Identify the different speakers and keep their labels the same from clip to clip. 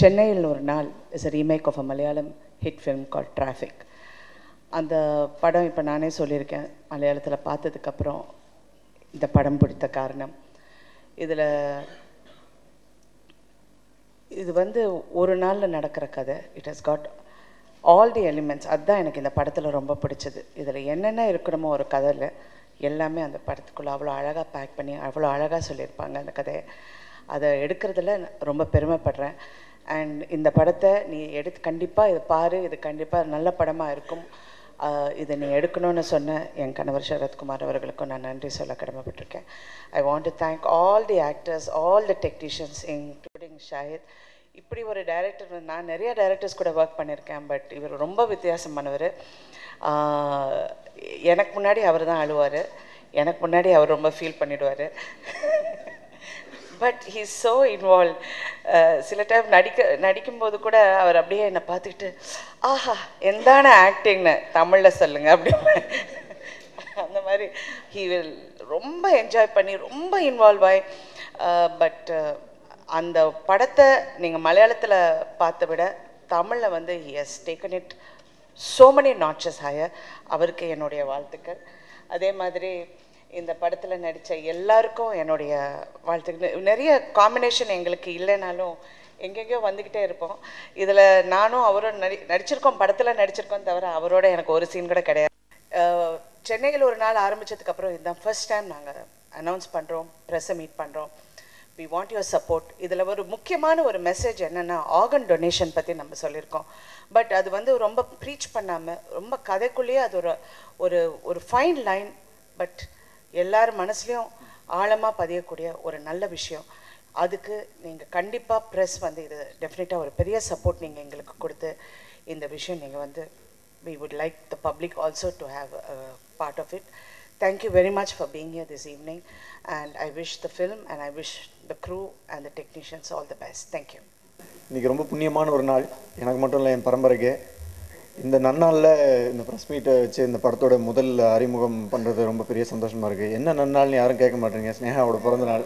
Speaker 1: சென்னையில் ஒரு நாள் is a remake of a Malayalam hit film called traffic அந்த படம் இப்போ நானே சொல்லியிருக்கேன் மலையாளத்தில் பார்த்ததுக்கப்புறம் இந்த படம் பிடித்த காரணம் இதில் இது வந்து ஒரு நாளில் நடக்கிற கதை it has got all the elements அதுதான் எனக்கு இந்த படத்தில் ரொம்ப பிடிச்சது இதில் என்னென்ன இருக்கணுமோ ஒரு கதையில் எல்லாமே அந்த படத்துக்குள்ளே அவ்வளோ அழகாக பேக் பண்ணி அவ்வளோ அழகாக சொல்லியிருப்பாங்க அந்த கதையை அதை எடுக்கிறதுல ரொம்ப பெருமைப்படுறேன் அண்ட் இந்த படத்தை நீ எடுத்து கண்டிப்பாக இது பாரு இது கண்டிப்பாக நல்ல படமாக இருக்கும் ஆஹ் இதை நீ எடுக்கணும்னு சொன்ன என் கணவர் சரத்குமார் அவர்களுக்கும் நான் நன்றி சொல்ல கடமைப்பட்டிருக்கேன் I want to thank all the actors all the technicians including Shahid இப்படி ஒரு டைரக்டர் நான் நிறைய டைரக்டர்ஸ் கூட ஒர்க் பண்ணியிருக்கேன் பட் இவர் ரொம்ப வித்தியாசமானவர் ஆஹ் எனக்கு முன்னாடி அவர் தான் அழுவார் எனக்கு முன்னாடி அவர் ரொம்ப ஃபீல் பண்ணிடுவார் பட் ஹீஸ் ஸோ இன்வால்வ் சில டைம் நடிக்க நடிக்கும்போது கூட அவர் அப்படியே என்னை பார்த்துக்கிட்டு ஆஹா எந்தான ஆக்டிங்னு தமிழில் சொல்லுங்க அப்படி அந்த மாதிரி ஹீ வில் ரொம்ப என்ஜாய் பண்ணி ரொம்ப இன்வால்வ் ஆகி பட் அந்த படத்தை நீங்கள் மலையாளத்தில் பார்த்த விட தமிழில் வந்து he has taken it so many notches higher அவருக்கு என்னுடைய வாழ்த்துக்கள் அதே மாதிரி இந்த படத்தில் நடித்த எல்லாருக்கும் என்னுடைய வாழ்த்துக்கள் நிறைய காம்பினேஷன் எங்களுக்கு இல்லைனாலும் எங்கெங்கேயோ வந்துக்கிட்டே இருப்போம் இதில் நானும் அவரும் நடி நடிச்சிருக்கோம் படத்தில் நடிச்சிருக்கோம் தவிர அவரோட எனக்கு ஒரு சீன் கூட கிடையாது அஹ், சென்னையில் ஒரு நாள் ஆரம்பிச்சதுக்கப்புறம் இதுதான் ஃபர்ஸ்ட் டைம் நாங்கள் அனௌன்ஸ் பண்ணுறோம் ப்ரெஸ்ஸை மீட் பண்ணுறோம் வி வாண்ட் யுவர் சப்போர்ட் இதில் ஒரு முக்கியமான ஒரு மெசேஜ் என்னென்னா ஆர்கன் டொனேஷன் பற்றி நம்ம சொல்லியிருக்கோம் பட் அது வந்து ரொம்ப ப்ரீச் பண்ணாமல் ரொம்ப கதைக்குள்ளேயே அது ஒரு ஒரு ஒரு ஃபைன் லைன் பட் எல்லார் மனசுலையும் ஆழமாக பதியக்கூடிய ஒரு நல்ல விஷயம் அதுக்கு நீங்கள் கண்டிப்பாக ப்ரெஸ் வந்து இது டெஃபினட்டாக ஒரு பெரிய சப்போர்ட் நீங்கள் எங்களுக்கு கொடுத்து இந்த விஷயம் நீங்கள் வந்து we would like the public also to have a part of it. Thank you very much for being here this evening, and I wish the film and I wish the crew and the technicians all the best. Thank you.
Speaker 2: இன்றைக்கி ரொம்ப புண்ணியமான ஒரு நாள் எனக்கு மட்டும் இல்லை என் பரம்பரைக்கு இந்த நன்னாளில் இந்த ப்ரெஸ் மீட்டை வச்சு இந்த படத்தோட முதல் அறிமுகம் பண்ணுறது ரொம்ப பெரிய சந்தோஷமாக இருக்குது என்ன நன்னாள்னு யாரும் கேட்க மாட்டேங்க ஸ்னேகாவோட பிறந்த நாள்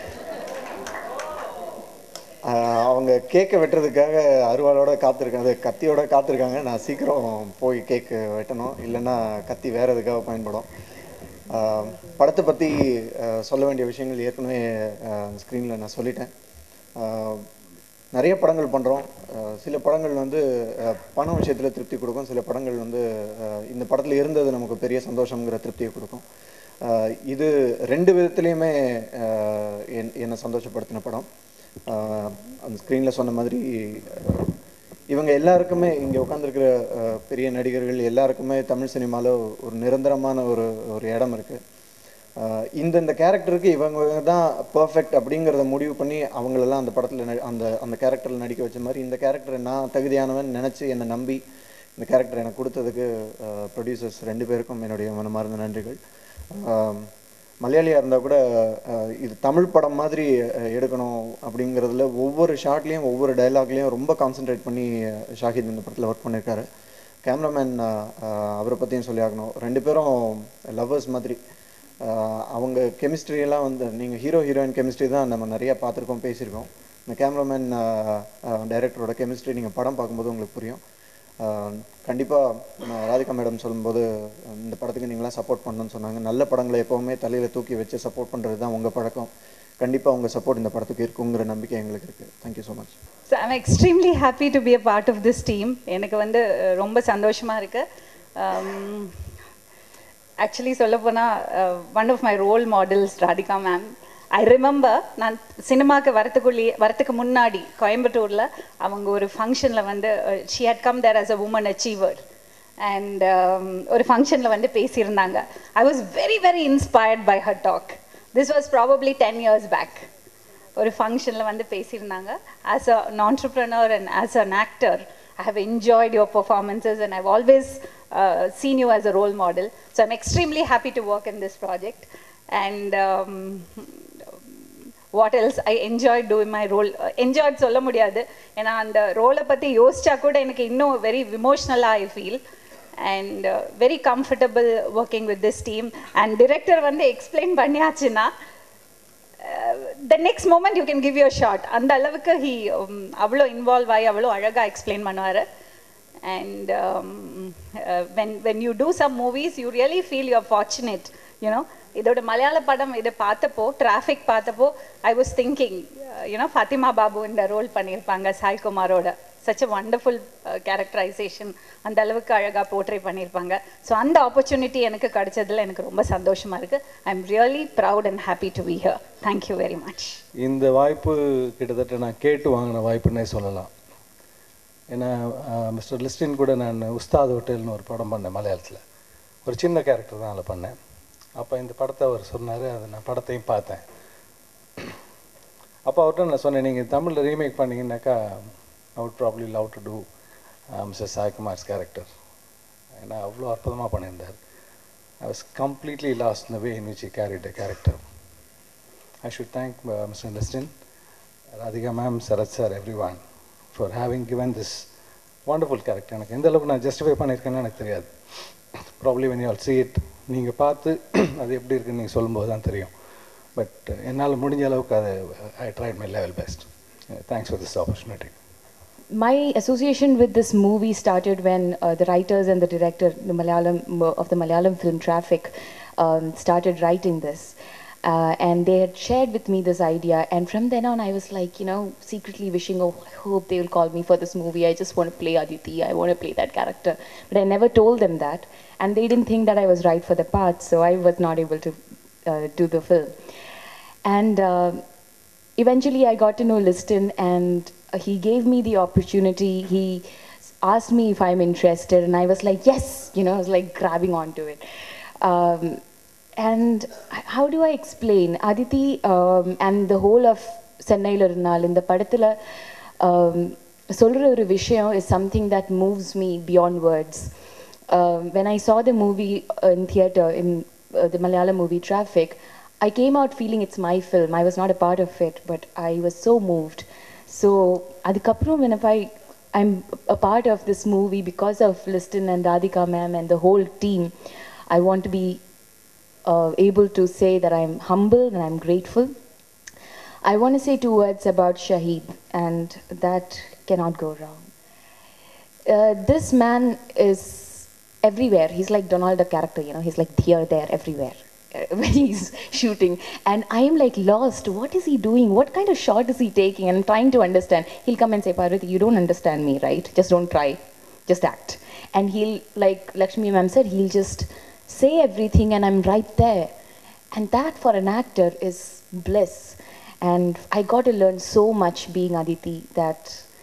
Speaker 2: ஆஹ் அவங்க கேக்கை வெட்டுறதுக்காக அருவாளோட காத்திருக்காங்க அது கத்தியோட காத்திருக்காங்க நான் சீக்கிரம் போய் கேக்கு வெட்டணும் இல்லைன்னா கத்தி வேற எதுக்காக பயன்படும் ஆஹ் படத்தை பற்றி சொல்ல வேண்டிய விஷயங்கள் ஏற்கனவே ஸ்க்ரீனில் நான் சொல்லிட்டேன் ஆஹ் நிறைய படங்கள் பண்ணுறோம் சில படங்கள் வந்து ஆஹ் பண விஷயத்தில் திருப்தி கொடுக்கும் சில படங்கள் வந்து ஆஹ் இந்த படத்தில் இருந்தது நமக்கு பெரிய சந்தோஷங்கிற திருப்தியை கொடுக்கும் ஆஹ் இது ரெண்டு விதத்துலேயுமே ஆஹ் என் என்னை சந்தோஷப்படுத்தின படம் ஆஹ் அந்த ஸ்க்ரீனில் சொன்ன மாதிரி ஆஹ் இவங்க எல்லாருக்குமே இங்கே உட்காந்துருக்கிற பெரிய நடிகர்கள் எல்லாருக்குமே தமிழ் சினிமாவில் ஒரு நிரந்தரமான ஒரு ஒரு இடம் இருக்குது இந்த இந்த கேரக்டருக்கு இவங்க தான் பர்ஃபெக்ட் அப்படிங்கிறத முடிவு பண்ணி அவங்களெல்லாம் அந்த படத்தில் அந்த அந்த கேரக்டரில் நடிக்க வச்ச மாதிரி இந்த கேரக்டரை நான் தகுதியானவன் நினச்சி என்னை நம்பி இந்த கேரக்டர் எனக்கு கொடுத்ததுக்கு ப்ரொடியூசர்ஸ் ரெண்டு பேருக்கும் என்னுடைய மனமார்ந்த நன்றிகள் ஆஹ் மலையாளியாக இருந்தால் கூட அஹ், இது தமிழ் படம் மாதிரி அஹ், எடுக்கணும் அப்படிங்கிறதுல ஒவ்வொரு ஷாட்லேயும் ஒவ்வொரு டைலாக்லேயும் ரொம்ப கான்சென்ட்ரேட் பண்ணி அஹ், ஷாஹித் இந்த படத்தில் ஒர்க் பண்ணியிருக்காரு கேமராமேன் அவரை பற்றியும் சொல்லி ஆகணும் ரெண்டு பேரும் லவ்வர்ஸ் மாதிரி அஹ், அவங்க கெமிஸ்ட்ரியெல்லாம் வந்து நீங்கள் ஹீரோ ஹீரோயின் கெமிஸ்ட்ரி தான் நம்ம நிறையா பார்த்துருக்கோம் பேசியிருக்கோம் இந்த கேமராமேன் டைரக்டரோட கெமிஸ்ட்ரி நீங்கள் படம் பார்க்கும்போது உங்களுக்கு புரியும் கண்டிப்பாக ராதிகா மேடம் சொல்லும்போது அஹ், இந்த படத்துக்கு நீங்களாம் சப்போர்ட் பண்ணணும்னு சொன்னாங்க நல்ல படங்களை எப்போவுமே தலையில் தூக்கி வச்சு சப்போர்ட் பண்ணுறது தான் உங்கள் பழக்கம் கண்டிப்பாக உங்கள் சப்போர்ட் இந்த படத்துக்கு இருக்குங்கிற நம்பிக்கை எங்களுக்கு இருக்குது thank you so much
Speaker 3: so I'm extremely happy to be a part of this team எனக்கு வந்து அஹ், ரொம்ப சந்தோஷமாக இருக்குது ஆக்சுவலி சொல்லப்போனால் one of my role models Radhika ma'am I remember நான் சினிமாவுக்கு வரத்துக்குள்ளேயே வரத்துக்கு முன்னாடி கோயம்புத்தூரில் அவங்க ஒரு ஃபங்க்ஷனில் வந்து she had come there as a woman achiever and ஒரு ஃபங்க்ஷனில் வந்து பேசியிருந்தாங்க I was very very inspired by her talk this was probably ten years back ஒரு ஃபங்க்ஷனில் வந்து பேசியிருந்தாங்க as a entrepreneur and as an actor I have enjoyed your performances and I've always seen you as a role model so I'm extremely happy to work in this project and what else I enjoy two my role enjoy சொல்ல முடியாது ஏன்னா அந்த ரோலை பற்றி யோசிச்சா கூட எனக்கு இன்னும் வெரி இமோஷ்னலாக I feel and very comfortable working with this team and director வந்து எக்ஸ்பிளைன் பண்ணியாச்சுன்னா the next moment you can give you shot அந்த அளவுக்கு ஹி அவ்வளோ இன்வால்வ் ஆகி அவ்வளோ அழகாக எக்ஸ்பிளைன் பண்ணுவார் and when when you do some movies you really feel you are fortunate you know இதோட மலையாள படம் இதை பார்த்தப்போ டிராஃபிக் பார்த்தப்போ I was thinking you know Fathima Babu இந்த ரோல் பண்ணியிருப்பாங்க சாய்குமாரோட சச் அ வண்டர்ஃபுல் கேரக்டரைசேஷன் அந்த அளவுக்கு அழகாக போர்ட்ரே பண்ணியிருப்பாங்க ஸோ அந்த ஆப்பர்ச்சுனிட்டி எனக்கு கிடைச்சதுல எனக்கு ரொம்ப சந்தோஷமா இருக்கு I am really proud and happy to be here thank you very much
Speaker 4: இந்த வாய்ப்பு கிட்டத்தட்ட நான் கேட்டு வாங்கின வாய்ப்புன்னே சொல்லலாம் ஏன்னா மிஸ்டர் லிஸ்டின் கூட நான் உஸ்தாத் ஹோட்டல்னு ஒரு படம் பண்ணேன் மலையாளத்தில் ஒரு சின்ன கேரக்டர் தான் அதில் பண்ணேன் அப்போ இந்த படத்தை அவர் சொன்னார் அதை நான் படத்தையும் பார்த்தேன் அப்போ அவர்கிட்ட நான் சொன்னேன் நீங்கள் தமிழில் ரீமேக் பண்ணீங்கன்னாக்கா I would probably love to do mister Saikumar's character ஏன்னா அவ்வளோ அற்புதமாக பண்ணியிருந்தார் ஐ வாஸ் கம்ப்ளீட்லி லாஸ்ட் இந்த way in which carried a character I should thank uh, Mr. Liston, Radhika ma'am, Sarat sir, everyone for having given this wonderful character. எனக்கு எந்த அளவுக்கு நான் justify பண்ணியிருக்கேன்னு எனக்கு தெரியாது probably when you all see it நீங்கள் பார்த்து அது எப்படி இருக்குன்னு நீங்கள் சொல்லும்போது தான் தெரியும் பட் என்னால் முடிஞ்ச அளவுக்கு அதை I tried my level best thanks for this opportunity
Speaker 5: My association with this movie started when uh, the writers and the director the Malayalam, of the Malayalam film Traffic um, started writing this. Uh, and they had shared with me this idea, and from then on, I was like, you know, secretly wishing, oh, I hope they will call me for this movie. I just want to play Aditi. I want to play that character. But I never told them that, and they didn't think that I was right for the part, so I was not able to uh, do the film. And uh, eventually I got to know Liston and uh, he gave me the opportunity. He asked me if I'm interested and I was like, yes, you know, I was like grabbing onto it. Um, and h- how do I explain? Aditi um, and the whole of சென்னையில் இருந்தால் இந்த படத்தில் சொல்கிற ஒரு விஷயம் is something that moves me beyond words. Um, when I saw the movie in theater, in uh, the Malayalam movie Traffic, I came out feeling it's my film. I was not a part of it, but I was so moved. So, அதுக்கப்புறம் whenever I, I'm a part of this movie because of Liston and Radhika ma'am and the whole team, I want to be uh, able to say that I'm humble and I'm grateful. I want to say two words about Shahid, and that cannot go wrong. Uh, this man is everywhere. He's like Donald the character, you know, he's like here, there, everywhere uh, when he's shooting. And I'm like lost. What is he doing? What kind of shot is he taking? And I'm trying to understand. He'll come and say, Parvati, you don't understand me, right? Just don't try. Just act. And he'll, like Lakshmi ma'am said, he'll just say everything and I'm right there. And that for an actor is bliss. And I got to learn so much being Aditi that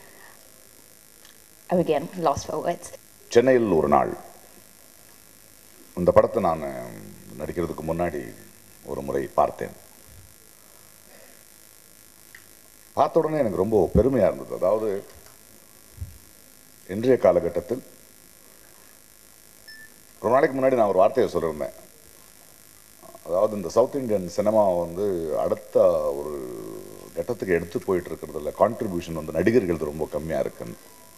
Speaker 5: I'm again lost for words.
Speaker 6: சென்னையில் ஒரு நாள் இந்த படத்தை நான் நடிக்கிறதுக்கு முன்னாடி ஒரு முறை பார்த்தேன் பார்த்த உடனே எனக்கு ரொம்ப பெருமையாக இருந்தது அதாவது இன்றைய காலகட்டத்தில் ரொம்ப நாளைக்கு முன்னாடி நான் ஒரு வார்த்தையை சொல்லியிருந்தேன் அதாவது இந்த சவுத் இந்தியன் சினிமா வந்து அடுத்த ஒரு கட்டத்துக்கு எடுத்து போயிட்டு இருக்கிறதுல கான்ட்ரிபியூஷன் வந்து நடிகர்கள் ரொம்ப கம்மியாக இருக்குன்னு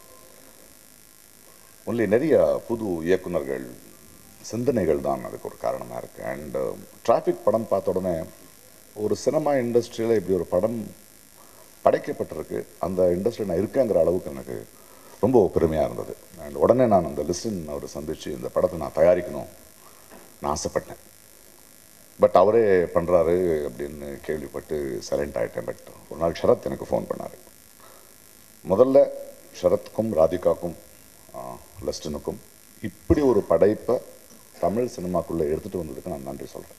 Speaker 6: ஒன்லி நிறைய புது இயக்குனர்கள் சிந்தனைகள் தான் அதுக்கு ஒரு காரணமாக இருக்குது அண்ட் டிராஃபிக் படம் பார்த்த உடனே ஒரு சினிமா இண்டஸ்ட்ரியில் இப்படி ஒரு படம் படைக்கப்பட்டிருக்கு அந்த இண்டஸ்ட்ரியில் நான் இருக்கேங்கிற அளவுக்கு எனக்கு ரொம்ப பெருமையாக இருந்தது அண்ட் உடனே நான் அந்த லிஸ்டன் அவரை சந்தித்து இந்த படத்தை நான் தயாரிக்கணும் நான் ஆசைப்பட்டேன் பட் அவரே பண்ணுறாரு அப்படின்னு கேள்விப்பட்டு சைலண்ட் ஆகிட்டேன் பட் ஒரு நாள் ஷரத் எனக்கு ஃபோன் பண்ணார் முதல்ல ஷரத்துக்கும் ராதிகாக்கும் லஸ்டனுக்கும் இப்படி ஒரு படைப்பை தமிழ் சினிமாக்குள்ளே எடுத்துகிட்டு வந்ததுக்கு நான் நன்றி சொல்கிறேன்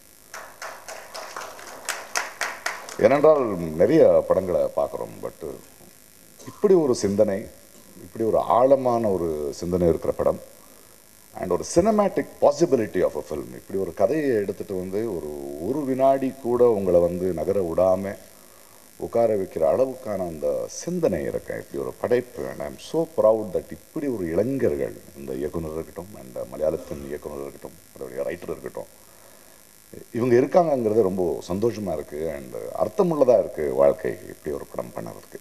Speaker 6: ஏனென்றால் நிறைய படங்களை பார்க்குறோம் பட்டு இப்படி ஒரு சிந்தனை இப்படி ஒரு ஆழமான ஒரு சிந்தனை இருக்கிற படம் அண்ட் ஒரு cinematic possibility of a film இப்படி ஒரு கதையை எடுத்துகிட்டு வந்து ஒரு ஒரு வினாடி கூட உங்களை வந்து நகர விடாமல் உட்கார வைக்கிற அளவுக்கான அந்த சிந்தனை இருக்கேன் இப்படி ஒரு படைப்பு and I'm so proud that இப்படி ஒரு இளைஞர்கள் இந்த இயக்குனர் இருக்கட்டும் அண்ட் மலையாளத்தின் இயக்குனர் இருக்கட்டும் அதோடைய ரைட்டர் இருக்கட்டும் இவங்க இருக்காங்கங்கிறது ரொம்ப சந்தோஷமாக இருக்குது அண்ட் அர்த்தமுள்ளதாக இருக்குது வாழ்க்கை இப்படி ஒரு படம் பண்ணறதுக்கு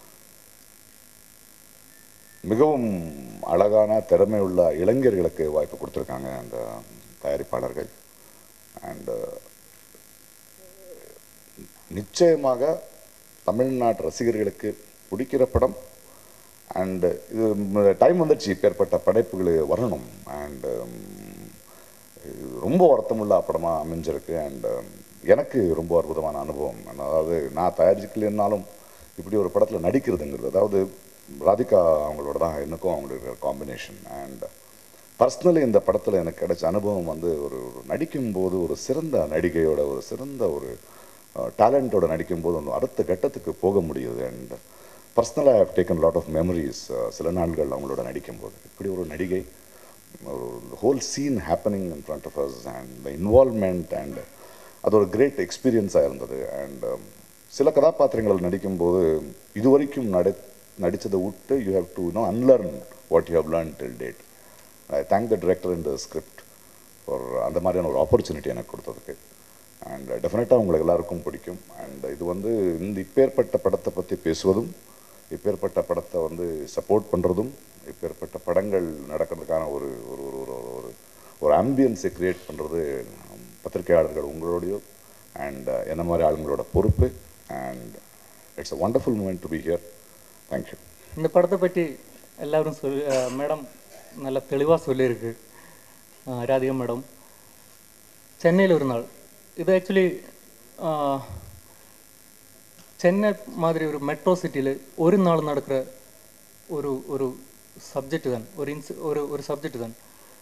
Speaker 6: மிகவும் அழகான திறமையுள்ள இளைஞர்களுக்கு வாய்ப்பு கொடுத்துருக்காங்க அந்த தயாரிப்பாளர்கள் அண்டு நிச்சயமாக தமிழ்நாட்டு ரசிகர்களுக்கு பிடிக்கிற படம் அண்டு இது டைம் வந்துடுச்சு இப்பேற்பட்ட படைப்புகள் வரணும் அண்டு இது ரொம்ப வருத்தமுள்ள படமாக அமைஞ்சிருக்கு அண்ட் எனக்கு ரொம்ப அற்புதமான அனுபவம் அதாவது நான் தயாரிக்கலைன்னாலும் இப்படி ஒரு படத்தில் நடிக்கிறதுங்கிறது அதாவது ராதிகா அவங்களோட தான் எனக்கும் அவங்களுக்கு காம்பினேஷன் அண்ட் பர்சனலி இந்த படத்தில் எனக்கு கிடைச்ச அனுபவம் வந்து ஒரு ஒரு நடிக்கும்போது ஒரு சிறந்த நடிகையோட ஒரு சிறந்த ஒரு டேலண்ட்டோட நடிக்கும்போது ஒன்று அடுத்த கட்டத்துக்கு போக முடியுது அண்ட் பர்சனலாக have taken lot of memories சில நாள்கள் அவங்களோட நடிக்கும்போது இப்படி ஒரு நடிகை ஒரு whole scene happening in front of us and the involvement and அது ஒரு கிரேட் எக்ஸ்பீரியன்ஸாக இருந்தது அண்ட் சில கதாபாத்திரங்கள் நடிக்கும்போது இதுவரைக்கும் நடி நடித்ததை விட்டு you have to know unlearn what you have learn till date I thank the director in the script for அந்த மாதிரியான ஒரு ஆப்பர்ச்சுனிட்டி எனக்கு கொடுத்ததுக்கு அண்ட் டெஃபினட்டாக உங்களுக்கு எல்லாருக்கும் பிடிக்கும் அண்ட் இது வந்து இந்த இப்பேற்பட்ட படத்தை பற்றி பேசுவதும் இப்பேற்பட்ட படத்தை வந்து சப்போர்ட் பண்ணுறதும் இப்பேற்பட்ட படங்கள் நடக்கிறதுக்கான ஒரு ஒரு ஒரு ஒரு ஒரு ஒரு ஆம்பியன்ஸை க்ரியேட் பண்ணுறது பத்திரிகையாளர்கள் உங்களோடையோ அண்ட் என்ன மாதிரி ஆளுங்களோட பொறுப்பு and it's a wonderful moment to be here thank you
Speaker 7: இந்த படத்தை பற்றி எல்லாரும் சொல்லி மேடம் நல்ல தெளிவாக சொல்லியிருக்கு அஹ் ராதிகா மேடம் சென்னையில் ஒரு நாள் இது ஆக்சுவலி சென்னை மாதிரி ஒரு மெட்ரோ சிட்டியில் ஒரு நாள் நடக்கிற ஒரு ஒரு சப்ஜெக்ட் தான் ஒரு இன்ஸ் ஒரு ஒரு சப்ஜெக்ட் தான்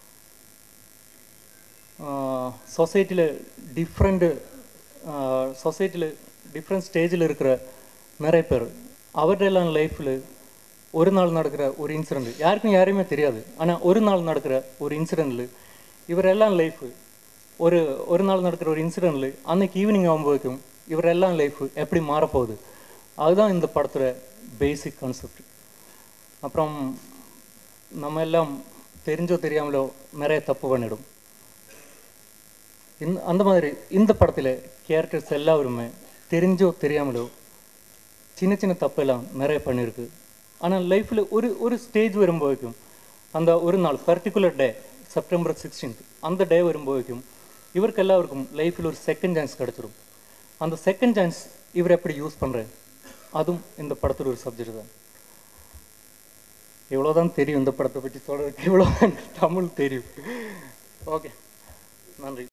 Speaker 7: சொசைட்டியில் டிஃப்ரெண்ட்டு சொசைட்டியில் டிஃப்ரெண்ட் ஸ்டேஜில் இருக்கிற நிறைய பேர் அவர்களெல்லாம் லைஃப்பில் ஒரு நாள் நடக்கிற ஒரு இன்சிடெண்ட் யாருக்கும் யாரையுமே தெரியாது ஆனால் ஒரு நாள் நடக்கிற ஒரு இன்சிடெண்ட்டில் இவரெல்லாம் லைஃபு ஒரு ஒரு நாள் நடக்கிற ஒரு இன்சிடெண்ட்டில் அன்னைக்கு ஈவினிங் ஆகும்போதுக்கும் இவரெல்லாம் லைஃபு எப்படி மாறப்போகுது அதுதான் இந்த படத்தோட பேசிக் கான்செப்ட் அப்புறம் நம்ம எல்லாம் தெரிஞ்சோ தெரியாமலோ நிறைய தப்பு பண்ணிடும் இந்த அந்த மாதிரி இந்த படத்தில் கேரக்டர்ஸ் எல்லாருமே தெரிஞ்சோ தெரியாமலோ சின்ன சின்ன தப்பெல்லாம் நிறைய பண்ணியிருக்கு ஆனால் லைஃப்பில் ஒரு ஒரு ஸ்டேஜ் வரும்போதுக்கும் அந்த ஒரு நாள் பர்டிகுலர் டே செப்டம்பர் சிக்ஸ்டீன்த் அந்த டே வரும்போதுக்கும் இவருக்கு எல்லாருக்கும் லைஃப்பில் ஒரு செகண்ட் சான்ஸ் கிடச்சிரும் அந்த செகண்ட் சான்ஸ் இவர் எப்படி யூஸ் பண்ணுறாரு அதுவும் இந்த படத்தில் ஒரு சப்ஜெக்ட் தான் இவ்வளோதான் தெரியும் இந்த படத்தை பற்றி சொல்கிறதுக்கு இவ்வளோ தமிழ் தெரியும் ஓகே நன்றி